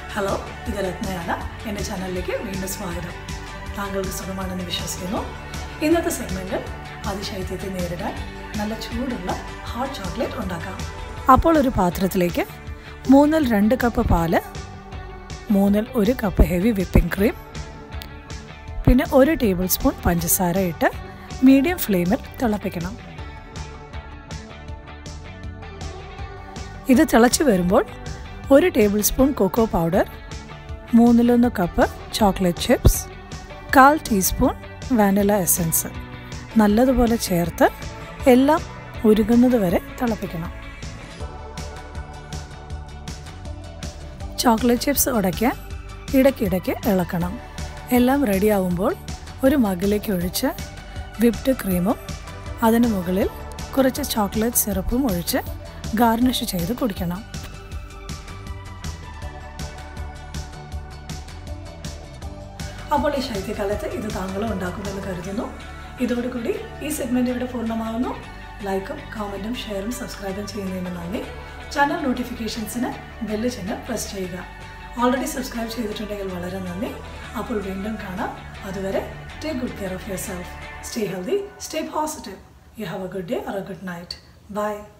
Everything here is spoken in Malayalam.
ഹലോ ഇത് രത്നയാണ് എൻ്റെ ചാനലിലേക്ക് വീണ്ടും സ്വാഗതം താങ്കൾക്ക് സുഖമാണെന്ന് വിശ്വസിക്കുന്നു ഇന്നത്തെ സെഗ്മെൻറ്റിൽ അതിശൈത്യത്തെ നേരിടാൻ നല്ല ചൂടുള്ള ഹോട്ട് ചോക്ലേറ്റ് ഉണ്ടാക്കാം അപ്പോൾ ഒരു പാത്രത്തിലേക്ക് മൂന്നിൽ രണ്ട് കപ്പ് പാല് മൂന്നിൽ ഒരു കപ്പ് ഹെവി വിപ്പിംഗ് ക്രീം പിന്നെ ഒരു ടേബിൾ സ്പൂൺ പഞ്ചസാര ഇട്ട് മീഡിയം ഫ്ലെയിമിൽ തിളപ്പിക്കണം ഇത് തിളച്ച് വരുമ്പോൾ ഒരു ടേബിൾ സ്പൂൺ കൊക്കോ പൗഡർ മൂന്നിലൊന്ന് കപ്പ് ചോക്ലേറ്റ് ചിപ്സ് കാൽ ടീസ്പൂൺ വാനില എസൻസ് നല്ലതുപോലെ ചേർത്ത് എല്ലാം ഉരുകുന്നത് വരെ തിളപ്പിക്കണം ചോക്ലേറ്റ് ചിപ്സ് ഉടയ്ക്കാൻ ഇടയ്ക്കിടയ്ക്ക് ഇളക്കണം എല്ലാം റെഡിയാവുമ്പോൾ ഒരു മഗ്ഗിലേക്ക് ഒഴിച്ച് വിപ്ഡ് ക്രീമും അതിന് മുകളിൽ കുറച്ച് ചോക്ലേറ്റ് സിറപ്പും ഒഴിച്ച് ഗാർണിഷ് ചെയ്ത് കുടിക്കണം അപ്പോൾ ഈ ശൈത്യകാലത്ത് ഇത് താങ്കളും ഉണ്ടാക്കുമെന്ന് കരുതുന്നു ഇതോടുകൂടി ഈ സെഗ്മെൻറ്റ് ഇവിടെ പൂർണ്ണമാകുന്നു ലൈക്കും കമൻറ്റും ഷെയറും സബ്സ്ക്രൈബും ചെയ്യുന്നതിന് നന്ദി ചാനൽ നോട്ടിഫിക്കേഷൻസിന് ബെല്ല് ചിഹ്നം പ്രസ് ചെയ്യുക ഓൾറെഡി സബ്സ്ക്രൈബ് ചെയ്തിട്ടുണ്ടെങ്കിൽ വളരെ നന്ദി അപ്പോൾ വീണ്ടും കാണാം അതുവരെ take good care of yourself stay healthy stay positive you have a good day or a good night by